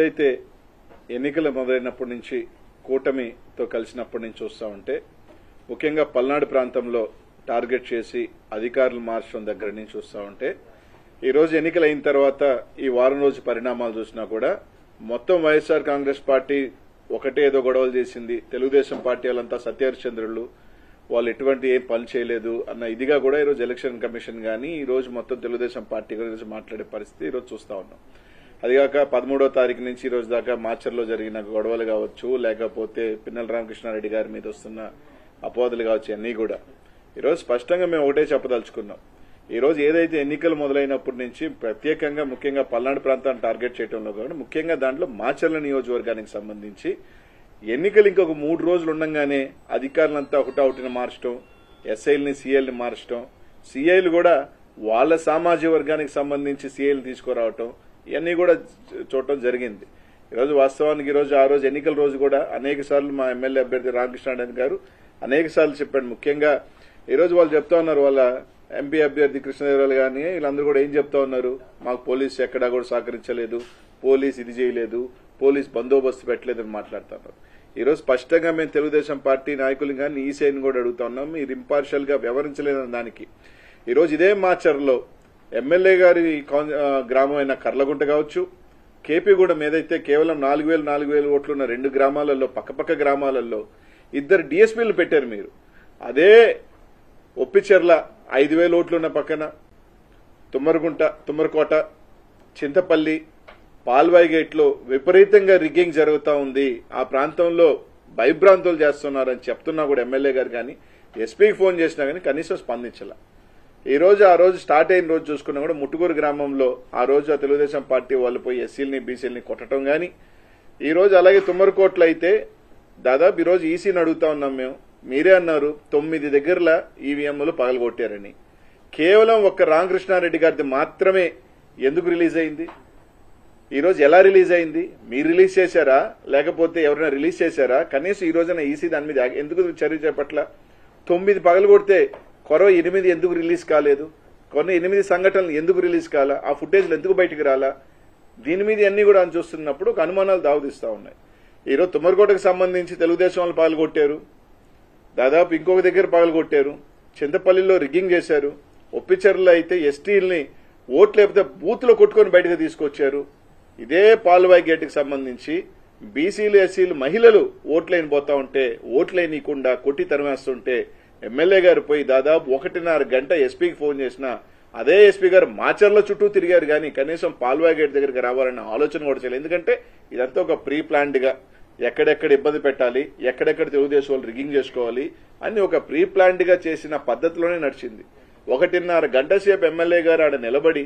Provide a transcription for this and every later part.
ఏదైతే ఎన్నికలు మొదలైనప్పటి నుంచి కూటమితో కలిసినప్పటి నుంచి చూస్తా ఉంటే ముఖ్యంగా పల్నాడు ప్రాంతంలో టార్గెట్ చేసి అధికారులు మార్చడం దగ్గర నుంచి చూస్తా ఉంటే ఈ రోజు ఎన్నికలు అయిన తర్వాత ఈ వారం రోజు పరిణామాలు చూసినా కూడా మొత్తం వైఎస్ఆర్ కాంగ్రెస్ పార్టీ ఒకటే ఏదో గొడవలు చేసింది తెలుగుదేశం పార్టీ వాళ్ళంతా సత్యహరిచంద్రులు వాళ్ళు ఎటువంటి ఏం పని చేయలేదు అన్న ఇదిగా కూడా ఈరోజు ఎలక్షన్ కమిషన్ కానీ ఈ రోజు మొత్తం తెలుగుదేశం పార్టీ గురించి మాట్లాడే పరిస్థితి ఈరోజు చూస్తా ఉన్నాం అదిగాక పదమూడో తారీఖు నుంచి ఈ రోజు దాకా మాచర్లో జరిగిన గొడవలు కావచ్చు లేకపోతే పిన్నెల రామకృష్ణారెడ్డి గారి మీద వస్తున్న అపోదలు కావచ్చు అన్నీ కూడా ఈరోజు స్పష్టంగా మేము ఒకటే చెప్పదలుచుకున్నాం ఈ రోజు ఏదైతే ఎన్నికలు మొదలైనప్పటి నుంచి ప్రత్యేకంగా ముఖ్యంగా పల్నాడు ప్రాంతాన్ని టార్గెట్ చేయడంలో కానీ ముఖ్యంగా దాంట్లో మాచర్ల నియోజకవర్గానికి సంబంధించి ఎన్నికలు ఇంకొక మూడు రోజులు ఉండగానే అధికారులంతా ఒకటౌటిని మార్చడం ఎస్ఐల్ని సీఐల్ని మార్చడం సీఐలు కూడా వాళ్ళ సామాజిక వర్గానికి సంబంధించి సీఐలు తీసుకురావటం ఇవన్నీ కూడా చూడటం జరిగింది ఈరోజు వాస్తవానికి ఈరోజు ఆ రోజు ఎన్నికల రోజు కూడా అనేక సార్లు మా ఎమ్మెల్యే అభ్యర్థి రామకృష్ణారాయణ గారు అనేక సార్లు చెప్పాడు ముఖ్యంగా ఈరోజు వాళ్ళు చెప్తా ఉన్నారు వాళ్ళ ఎంపీ అభ్యర్థి కృష్ణదేవరాలు కానీ వీళ్ళందరూ కూడా ఏం చెప్తా ఉన్నారు మాకు పోలీసు ఎక్కడా కూడా సహకరించలేదు పోలీస్ ఇది చేయలేదు పోలీస్ బందోబస్తు పెట్టలేదని మాట్లాడుతున్నారు ఈ రోజు స్పష్టంగా మేము తెలుగుదేశం పార్టీ నాయకులు కానీ ఈ సైన్ కూడా అడుగుతా ఉన్నాం మీరు ఇంపార్షియల్ గా వ్యవహరించలేదని దానికి ఈ రోజు ఇదే మాచర్లో ఎమ్మెల్యే గారి కాన్- ఆ, గ్రామం అయిన కర్లగుంట కావచ్చు కేపీగూడెం ఏదైతే కేవలం నాలుగు వేలు నాలుగు వేలు ఓట్లు ఉన్న రెండు గ్రామాలలో పక్కపక్క గ్రామాలలో ఇద్దరు డిఎస్పీలు పెట్టారు మీరు అదే ఒప్పిచెర్ల ఐదు వేల ఓట్లున్న పక్కన తుమ్మరగుంట తుమ్మరకోట చింతపల్లి పాల్వాయి గేట్లో విపరీతంగా రిగ్గింగ్ జరుగుతూ ఉంది ఆ ప్రాంతంలో భయభ్రాంతులు చేస్తున్నారని చెప్తున్నా కూడా ఎమ్మెల్యే గారు కానీ ఎస్పీకి ఫోన్ చేసినా కానీ కనీసం స్పందించాల ఈ రోజు ఆ రోజు స్టార్ట్ అయిన రోజు చూసుకున్నా కూడా ముట్టుకూరు గ్రామంలో ఆ రోజు ఆ తెలుగుదేశం పార్టీ వాళ్ళు పోయి ఎస్సీలని బీసీలని కొట్టడం గాని ఈ రోజు అలాగే తుమ్మరకోట్లు అయితే దాదాపు ఈ రోజు ఈసీని అడుగుతా ఉన్నాం మేము మీరే అన్నారు తొమ్మిది దగ్గరల ఈవీఎంలు పగలగొట్టారని కేవలం ఒక్క రామకృష్ణారెడ్డి గారిది మాత్రమే ఎందుకు రిలీజ్ అయింది ఈ రోజు ఎలా రిలీజ్ అయింది మీరు రిలీజ్ చేశారా లేకపోతే ఎవరైనా రిలీజ్ చేశారా కనీసం ఈ రోజున ఈసీ దాని మీద ఎందుకు చర్య చేపట్ల తొమ్మిది పగలు కొడితే కొరవ ఎనిమిది ఎందుకు రిలీజ్ కాలేదు కొన్ని ఎనిమిది సంఘటనలు ఎందుకు రిలీజ్ కాలా ఆ ఫుటేజ్లు ఎందుకు బయటికి రాలా దీని మీద అన్ని కూడా అని చూస్తున్నప్పుడు ఒక అనుమానాలు దావదిస్తా ఉన్నాయి ఈ రోజు తుమ్మరకోటకు సంబంధించి తెలుగుదేశం వాళ్ళు పాల్గొట్టారు దాదాపు ఇంకొక దగ్గర పగలగొట్టారు చింతపల్లిలో రిగ్గింగ్ చేశారు ఒప్పిచర్లో అయితే ఎస్టీల్ని ఓట్లు లేకపోతే బూత్లో కొట్టుకొని బయటకు తీసుకొచ్చారు ఇదే పాల్వాయి గేట్కి సంబంధించి బీసీలు ఎస్సీలు మహిళలు ఓట్లైన పోతా ఉంటే ఓట్లేనియకుండా కొట్టి తరిమేస్తుంటే ఎమ్మెల్యే గారు పోయి దాదాపు ఒకటిన్నర గంట ఎస్పీకి ఫోన్ చేసిన అదే ఎస్పీ గారు మాచర్ల చుట్టూ తిరిగారు కానీ కనీసం పాల్వాయి గేట్ దగ్గరికి రావాలన్న ఆలోచన కూడా చేయలేదు ఎందుకంటే ఇదంతా ఒక ప్రీ ప్లాన్డ్ గా ఎక్కడెక్కడ ఇబ్బంది పెట్టాలి ఎక్కడెక్కడ తెలుగుదేశం వాళ్ళు రిగ్గింగ్ చేసుకోవాలి అని ఒక ప్రీ ప్లాన్డ్ గా చేసిన పద్ధతిలోనే నడిచింది ఒకటిన్నర గంట సేపు ఎమ్మెల్యే గారు ఆడ నిలబడి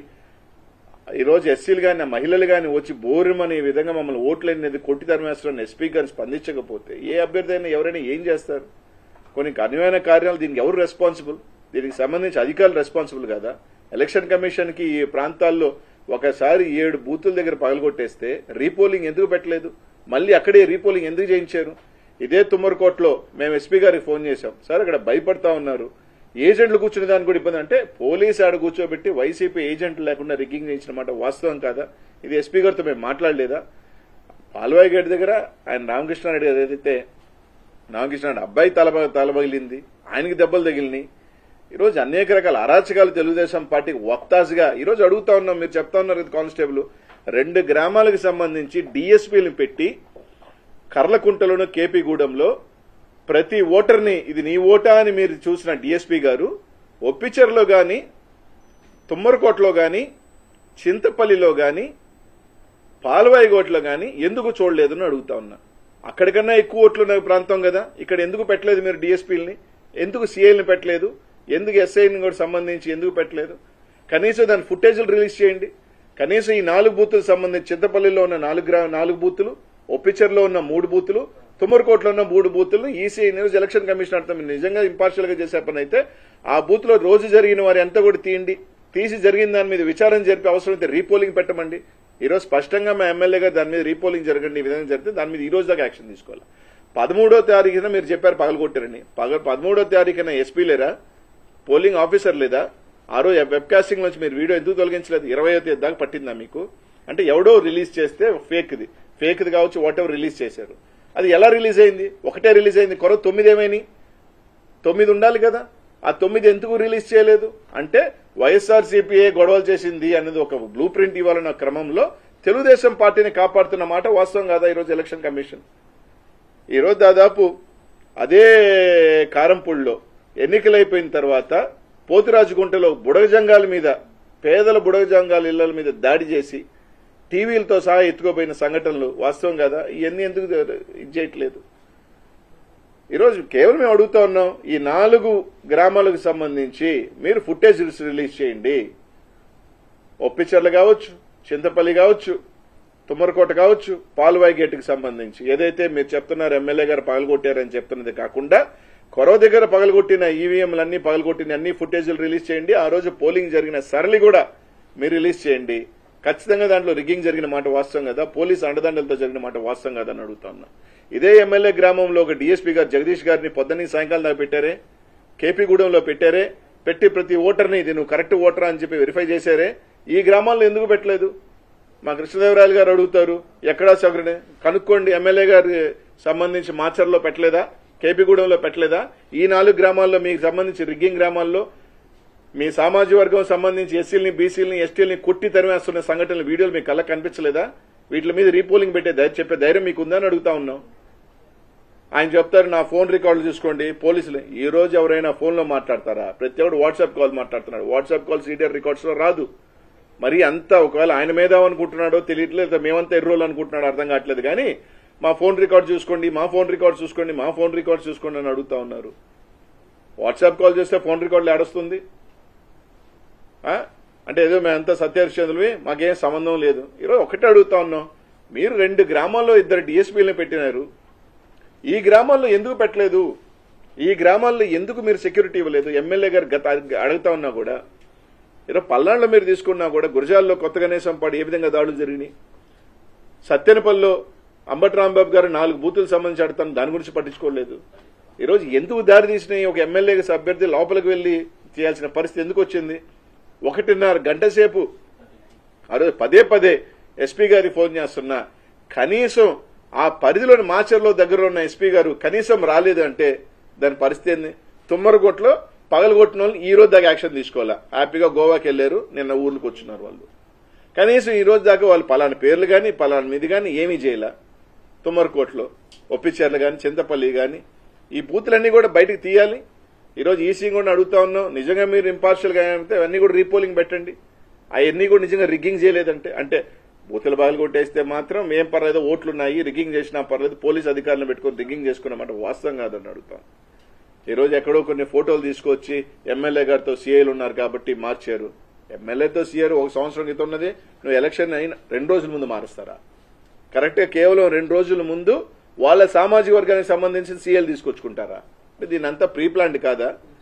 ఈ రోజు ఎస్సీలు కానీ మహిళలు కానీ వచ్చి బోరుమని ఈ విధంగా మమ్మల్ని ఓట్లేనిది కొట్టి తరిమేస్తారని ఎస్పీ గారిని స్పందించకపోతే ఏ అభ్యర్థి అయినా ఎవరైనా ఏం చేస్తారు కొన్ని కనువైన కార్యాలు దీనికి ఎవరు రెస్పాన్సిబుల్ దీనికి సంబంధించి అధికారులు రెస్పాన్సిబుల్ కదా ఎలక్షన్ కమిషన్ కి ఈ ప్రాంతాల్లో ఒకసారి ఏడు బూతుల దగ్గర పగలగొట్టేస్తే రీపోలింగ్ ఎందుకు పెట్టలేదు మళ్ళీ అక్కడే రీపోలింగ్ ఎందుకు చేయించారు ఇదే తుమ్మరకోట్లో మేము ఎస్పీ గారికి ఫోన్ చేశాం సార్ అక్కడ భయపడతా ఉన్నారు ఏజెంట్లు కూర్చునే దానికి కూడా ఇబ్బంది అంటే పోలీసు ఆడ కూర్చోబెట్టి వైసీపీ ఏజెంట్లు లేకుండా రిగ్గింగ్ చేయించిన మాట వాస్తవం కాదా ఇది ఎస్పీ గారితో మేము మాట్లాడలేదా పాల్వాయి గేట్ దగ్గర ఆయన రామకృష్ణారెడ్డి గారు ఏదైతే రామకృష్ణ అబ్బాయి తల తలబగిలింది ఆయనకి దెబ్బలు తగిలినాయి ఈరోజు అనేక రకాల అరాచకాలు తెలుగుదేశం పార్టీకి వక్తాసుగా ఈరోజు అడుగుతా ఉన్నాం మీరు చెప్తా ఉన్నారు కదా కానిస్టేబుల్ రెండు గ్రామాలకు సంబంధించి డిఎస్పీలను పెట్టి కర్లకుంటలోను కేపీగూడెంలో ప్రతి ఓటర్ని ఇది నీ ఓటా అని మీరు చూసిన డిఎస్పీ గారు ఒప్పిచెర్లో గాని తుమ్మరకోటలో గాని చింతపల్లిలో గాని పాల్వాయిగోట్లో గాని ఎందుకు చూడలేదని అడుగుతా ఉన్నా అక్కడికన్నా ఎక్కువ ఓట్లు ఉన్న ప్రాంతం కదా ఇక్కడ ఎందుకు పెట్టలేదు మీరు డిఎస్పీలని ఎందుకు సీఐల్ని పెట్టలేదు ఎందుకు ఎస్ఐని కూడా సంబంధించి ఎందుకు పెట్టలేదు కనీసం దాని ఫుటేజ్లు రిలీజ్ చేయండి కనీసం ఈ నాలుగు బూతులకు సంబంధించి చింతపల్లిలో ఉన్న నాలుగు గ్రా నాలుగు బూతులు ఒప్పిచర్లో ఉన్న మూడు బూతులు తుమ్మరకోటలో ఉన్న మూడు బూతులను ఈసీఐ న్యూస్ ఎలక్షన్ కమిషన్ అర్థం మీరు నిజంగా ఇంపార్షియల్ గా చేసే పని అయితే ఆ బూత్ లో రోజు జరిగిన వారి అంతా కూడా తీయండి తీసి జరిగిన దాని మీద విచారణ జరిపి అవసరమైతే రీపోలింగ్ పెట్టమండి ఈ రోజు స్పష్టంగా మా ఎమ్మెల్యే గారు దాని మీద రీపోలింగ్ జరగండి ఈ విధంగా జరిగితే దాని మీద ఈ రోజు దాకా యాక్షన్ తీసుకోవాలి పదమూడో తారీఖున మీరు చెప్పారు పగలగొట్టారని పగ పదమూడో తారీఖున ఎస్పీ లేరా పోలింగ్ ఆఫీసర్ లేదా ఆ రోజు వెబ్ కాస్టింగ్ నుంచి మీరు వీడియో ఎందుకు తొలగించలేదు ఇరవై తేదీ దాకా పట్టిందా మీకు అంటే ఎవడో రిలీజ్ చేస్తే ఫేక్ ఇది ఫేక్ది కావచ్చు వాట్ ఎవర్ రిలీజ్ చేశారు అది ఎలా రిలీజ్ అయింది ఒకటే రిలీజ్ అయింది కొర తొమ్మిది ఏమైనాయి తొమ్మిది ఉండాలి కదా ఆ తొమ్మిది ఎందుకు రిలీజ్ చేయలేదు అంటే వైఎస్ఆర్ సిపిఐ గొడవలు చేసింది అనేది ఒక బ్లూ ప్రింట్ ఇవ్వాలన్న క్రమంలో తెలుగుదేశం పార్టీని కాపాడుతున్న మాట వాస్తవం కాదా ఈరోజు ఎలక్షన్ కమిషన్ ఈరోజు దాదాపు అదే కారంపూడిలో ఎన్నికలైపోయిన తర్వాత పోతిరాజుగుంటలో బుడగజంగాల మీద పేదల బుడగజంగాల ఇళ్ల మీద దాడి చేసి టీవీలతో సహా ఎత్తుకోపోయిన సంఘటనలు వాస్తవం కదా ఇవన్నీ ఎందుకు ఇది చేయట్లేదు ఈరోజు కేవలం మేము అడుగుతా ఉన్నాం ఈ నాలుగు గ్రామాలకు సంబంధించి మీరు ఫుటేజ్ రిలీజ్ చేయండి ఒప్పిచర్ల కావచ్చు చింతపల్లి కావచ్చు తుమ్మరకోట కావచ్చు పాల్వాయి గేటుకి సంబంధించి ఏదైతే మీరు చెప్తున్నారు ఎమ్మెల్యే గారు పగలగొట్టారని చెప్తున్నది కాకుండా కొరవ దగ్గర పగలగొట్టిన ఈవీఎంలన్నీ పగలగొట్టిన అన్ని ఫుటేజీలు రిలీజ్ చేయండి ఆ రోజు పోలింగ్ జరిగిన సరళి కూడా మీరు రిలీజ్ చేయండి ఖచ్చితంగా దాంట్లో రిగ్గింగ్ జరిగిన మాట వాస్తవం కదా పోలీసు అండదండలతో జరిగిన మాట వాస్తవం కదా అని అడుగుతా ఉన్నా ఇదే ఎమ్మెల్యే గ్రామంలో ఒక డీఎస్పీ గారు జగదీష్ గారిని పొద్దున్నీ సాయంకాలం దాకా పెట్టారే కేపీగూడెంలో పెట్టారే పెట్టి ప్రతి ఓటర్ని ఇది నువ్వు కరెక్ట్ ఓటరా అని చెప్పి వెరిఫై చేశారే ఈ గ్రామాల్లో ఎందుకు పెట్టలేదు మా కృష్ణదేవరాయలు గారు అడుగుతారు ఎక్కడా సౌకర్యం కనుక్కోండి ఎమ్మెల్యే గారి సంబంధించి మాచర్లో పెట్టలేదా కేపీగూడెంలో పెట్టలేదా ఈ నాలుగు గ్రామాల్లో మీకు సంబంధించి రిగ్గింగ్ గ్రామాల్లో మీ సామాజిక వర్గం సంబంధించి ఎస్సీలని బీసీలని ఎస్టీలని కొట్టి తరిమేస్తున్న సంఘటనల వీడియోలు మీకు కళ్ళ కనిపించలేదా వీటి మీద రీపోలింగ్ పెట్టే ధైర్యం చెప్పే ధైర్యం మీకు ఉందని అడుగుతా ఉన్నాం ఆయన చెప్తారు నా ఫోన్ రికార్డు చూసుకోండి పోలీసులు ఈ రోజు ఎవరైనా ఫోన్లో మాట్లాడతారా ప్రతి ఒక్కడు వాట్సాప్ కాల్ మాట్లాడుతున్నాడు వాట్సాప్ కాల్ సీడీఆర్ రికార్డ్స్ లో రాదు మరి అంతా ఒకవేళ ఆయన మీద అనుకుంటున్నాడో తెలియట్లేదు మేమంతా ఎర్రోలు అనుకుంటున్నాడో అర్థం కావట్లేదు కానీ మా ఫోన్ రికార్డ్ చూసుకోండి మా ఫోన్ రికార్డ్ చూసుకోండి మా ఫోన్ రికార్డ్ చూసుకోండి అని అడుగుతా ఉన్నారు వాట్సాప్ కాల్ చేస్తే ఫోన్ రికార్డులు ఏడొస్తుంది ఆ? అంటే ఏదో మేమంతా సత్యహరిశ్చంద్రులవి మాకేం సంబంధం లేదు ఈరోజు ఒకటే అడుగుతా ఉన్నాం మీరు రెండు గ్రామాల్లో ఇద్దరు డిఎస్పీలను పెట్టినారు ఈ గ్రామాల్లో ఎందుకు పెట్టలేదు ఈ గ్రామాల్లో ఎందుకు మీరు సెక్యూరిటీ ఇవ్వలేదు ఎమ్మెల్యే గారు గత అడుగుతా ఉన్నా కూడా ఈరోజు పల్నాడులో మీరు తీసుకున్నా కూడా గురజాల్లో కొత్త గణేశం పాడు ఏ విధంగా దాడులు జరిగినాయి సత్యనపల్లిలో అంబటి రాంబాబు గారు నాలుగు బూతులకు సంబంధించి అడుగుతాను దాని గురించి పట్టించుకోలేదు ఈరోజు ఎందుకు దారి తీసినాయి ఒక ఎమ్మెల్యే అభ్యర్థి లోపలికి వెళ్లి చేయాల్సిన పరిస్థితి ఎందుకు వచ్చింది ఒకటిన్నర గంట సేపు ఆ రోజు పదే పదే ఎస్పీ గారికి ఫోన్ చేస్తున్నా కనీసం ఆ పరిధిలోని మాచర్లో దగ్గర ఉన్న ఎస్పీ గారు కనీసం రాలేదు అంటే దాని పరిస్థితి ఏంది తుమ్మరగొట్లో పగలగొట్టిన వాళ్ళు ఈ రోజు దాకా యాక్షన్ తీసుకోవాలా హ్యాపీగా గోవాకి వెళ్లారు నిన్న ఊర్లకు వచ్చినారు వాళ్ళు కనీసం ఈ రోజు దాకా వాళ్ళు పలానా పేర్లు కానీ పలానా మీది కానీ ఏమీ చేయలే తుమ్మరకోట్లో ఒప్పిచేర్లు కానీ చింతపల్లి కానీ ఈ బూతులన్నీ కూడా బయటకు తీయాలి ఈరోజు ఈసీ కూడా అడుగుతా ఉన్నాం నిజంగా మీరు ఇంపార్షియల్ గా అయితే అవన్నీ కూడా రీపోలింగ్ పెట్టండి అవన్నీ కూడా నిజంగా రిగ్గింగ్ చేయలేదంటే అంటే బూతులు బాగా కొట్టేస్తే మాత్రం ఏం పర్లేదు ఓట్లు ఉన్నాయి రిగ్గింగ్ చేసినా పర్లేదు పోలీస్ అధికారులను పెట్టుకొని రిగ్గింగ్ చేసుకున్నమాట వాస్తవం కాదని అడుగుతాం ఈ రోజు ఎక్కడో కొన్ని ఫోటోలు తీసుకొచ్చి ఎమ్మెల్యే గారితో సీఐలు ఉన్నారు కాబట్టి మార్చారు ఎమ్మెల్యేతో సీఆర్ ఒక సంవత్సరం క్రితం ఉన్నది నువ్వు ఎలక్షన్ అయిన రెండు రోజుల ముందు మారుస్తారా కరెక్ట్ గా కేవలం రెండు రోజుల ముందు వాళ్ళ సామాజిక వర్గానికి సంబంధించిన సీఎల్ తీసుకొచ్చుకుంటారా అంటే దీని అంతా ప్రీ ప్లాన్డ్ కాదా